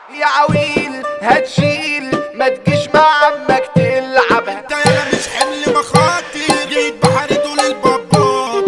يا عويل هتشيل ما تجيش مع عمك تلعبها انت يالا مش حمل مخاطر جيت بحري طول البابات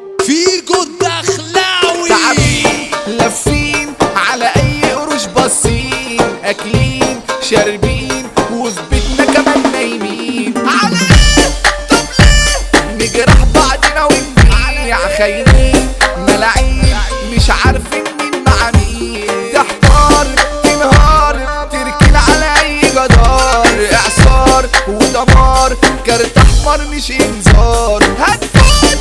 فيجو الدخلاوي تعبين لافين على اي قروش باصين اكلين شاربين وفي بيتنا كمان نايمين على ايه طب ليه نجرح بعضنا ونبيع خاينين ملاعين مش عارفين مين مع مين تحتار تنهار تركين على اي جدار اعصار ودمار كارت احمر مش انذار هتفوت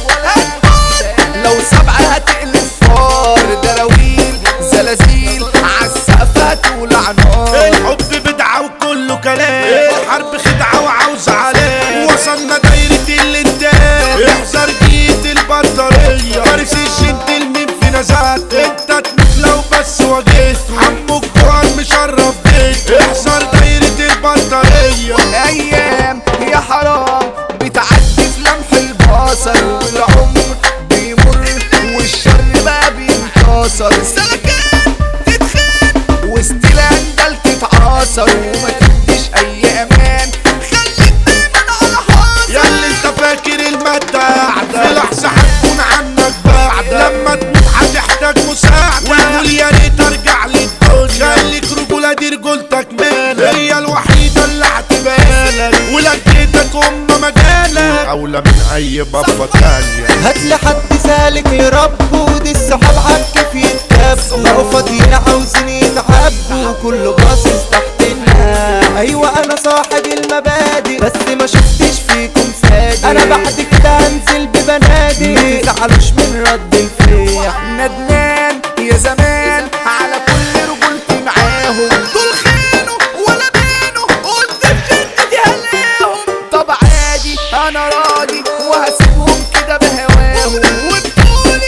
هتفوت لو سبعة هتقلب فار دراويل زلازل عالسقف هتولع نار الحب بدعة وكله كلام الحرب خدعة وعاوز علام وصلنا دايرة الانتاج احذر جيت البطارية فارس الجنتلمين في نزات انت تموت لو بس واجهت عمو الجوهر مشرف بيت احذر دايرة البطارية ايام يا حرام بتعدي في لمح البصر والعمر بيمر والشر بقى بينتصر سلكان تتخان وستيلان دل تتعاصر وما تديش اي امان خليك دايما على حاصر ياللي انت فاكر المادة قاعدة في لحظة هتكون عنك بعد لما تموت هتحتاج مساعدة وقول يا ريت ارجع للدنيا خليك رجولة دي رجولتك مالك هي الوحيدة اللي هتبالك ولقيتك ام مجالك اولى من اي بابا تانية هاتلي حد سالك لربه ودي السحاب عالكيف يتكبوا بقوا فاضيين عاوزين يتعبوا كله باصص تحتنا ايوه انا صاحب المبادئ بس ما شفتش فيكم صادق انا بعد كده هنزل ببنادق ما تزعلوش من رد الفيح ندمان يا زمان على كل رجولتي معاهم دول خانوا ولا بينوا قدام جنتي هلاهم طب عادي انا راضي وهسيبهم كده بهواهم وبطولي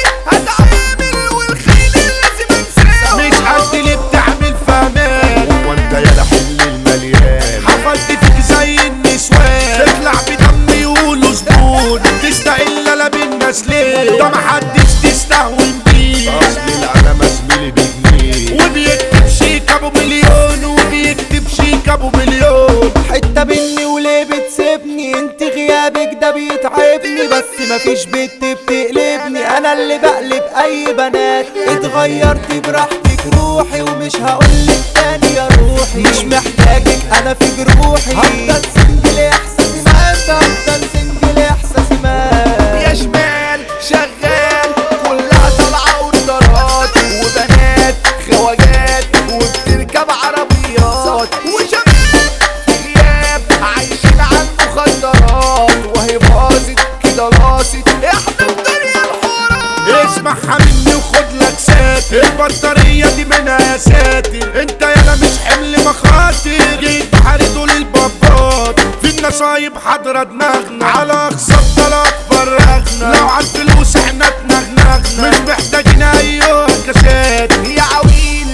هتعامل والخيل لازم انساهم مش حد اللي بتعمل فمان هو انت يا لحل المليان حفلت فيك زي النسوان تطلع بدم يقولوا زبون تستقل لا بالناس ليه ده محدش تستهون بيه اصل العلامة زميلي بجنيه وبيكتب شيك ابو مليون وبيكتب شيك ابو مليون حتة مني وليه بتسيبني انت غيابك ده بيتعبني بس مفيش بنت بتقلبني انا اللي بقلب اي بنات اتغيرت براحتك روحي ومش هقولك تاني يا روحي مش محتاجك انا في جروحي هفضل سنجل احساسي مات هفضل سنجل احساسي مات يا شمال شغال كلها طالعة اوردرات وبنات خواجات وبتركب عربيات وشباب في غياب عايشين على المخدرات وهي باظت كده لاصت احنا في دنيا الحرام اسمعها مني وخد لك ساتر البطارية دي منها يا ساتر انت يالا مش حمل مخاطر جيت بحري طول البابات في النصايب حاضرة دماغنا على اقصى الطلب فرغنا لو عالفلوس احنا اتنغنغنا مش محتاجين ايوه كاسات يا عويل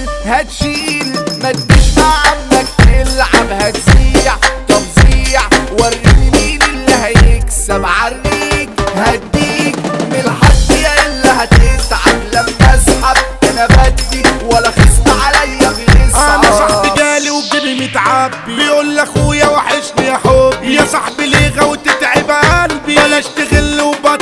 هتشيل ما تجيش مع عمك تلعب هتزيع طب زيع وريني مين اللي هيكسب عريك هديك من الحد يا اللي هتتعب لما اسحب انا بدي ولا خصم عليا بيصعب انا صاحبي جالي وجيبي متعبي بيقول لاخويا وحشني يا حبي يا صاحبي ليه غاوي تتعب قلبي بلاش تغل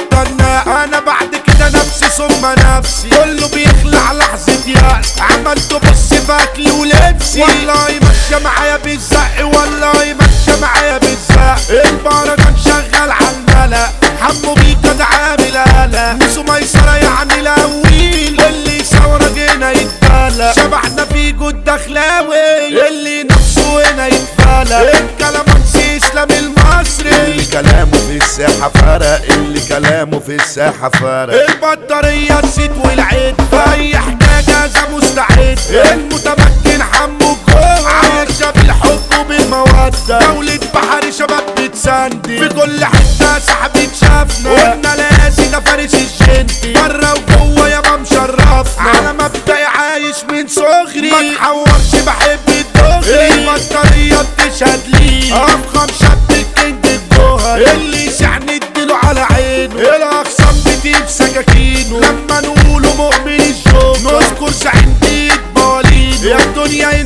وبطلنا انا بعد كده نفسي ثم نفسي كله بيخلع لحظة يأس عملت بص في اكلي ولبسي والله ماشية معايا بالزق والله ماشية معايا بالزق البركة شغال على الملا حمو بيكا ده عامل قلق نسو ميسرة يعني الاويل اللي يصور جينا يتبلى شبحنا في جود دخلاوي اللي نفسه هنا يتبلى الكلام اسلام المصري اللي كلامه في الساحة فرق اللي كلامه في الساحة فرق البطارية الزيت والعيد في اي حاجة ذا مستعد المتمكن حمو الجوع عايشة بالحب وبالمودة دولة بحري شباب بتسندي في كل حتة صاحبي شافنا قلنا لاسي ده فارس الجنتي بره وجوه يابا مشرفنا على مبدأي عايش من صغري ما تحورش بحب الدغري البطارية بتشهد لي افخم شاب الكينج الجوهر اللي يسعني اديله على عينه الاخصام بتجيب سكاكينه لما نقوله مؤمن الجوكر نذكر زعيم بيت بالينه يا الدنيا هنا مش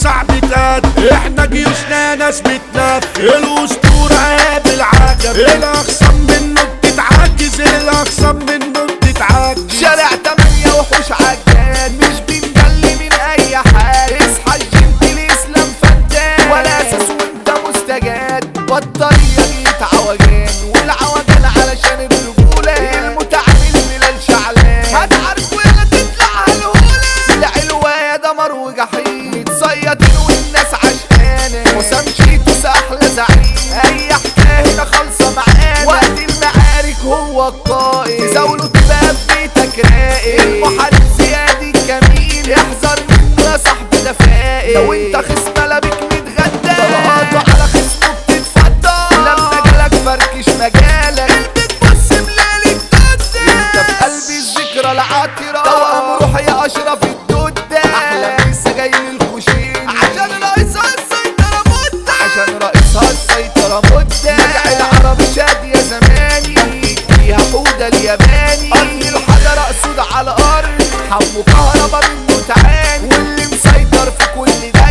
صعب تاد احنا جيوشنا ناس بتلف الاسطورة قابل عجب الاخصم منه بتتعجز الاخصم منه بتتعجز شارع تمانية وحوش عجان مش بنجلي من اي حاجة اصحى الجنت الاسلام فتان ولا اساس وانت مستجاد بطارية جيت عوجان والعوجان علشان الرجولة المتعامل بلال شعلان هتعرفوا يلا تطلع هالهولة العلوة دمر وجحيم متصيطين والناس عشقانة وسام شيتوس احلى زعيم اي حكاية هنا خالصة معانا وقت المعارك هو القائد تزاولوا تبقى في بيتك راقد المحارب زياد الجميل احذر منه يا صاحبي ده فائد لو انت خصم لابك متغدى طلقاته على خصمه بتتفضى لما جالك فركش مجالك بتبص بليلك جدة انت في قلب الذكرى العاطرة توأم روحي يا اشرف الدودة احلى لسه جاي للكوشين عشان رئيسها السيطرة مدة عشان رئيسها السيطرة مدة نجع العربي شاد يا زماني فيها حودة الياباني ارض الحجر اقصد على الارض حمو كهربا منه تعاني واللي مسيطر في كل ده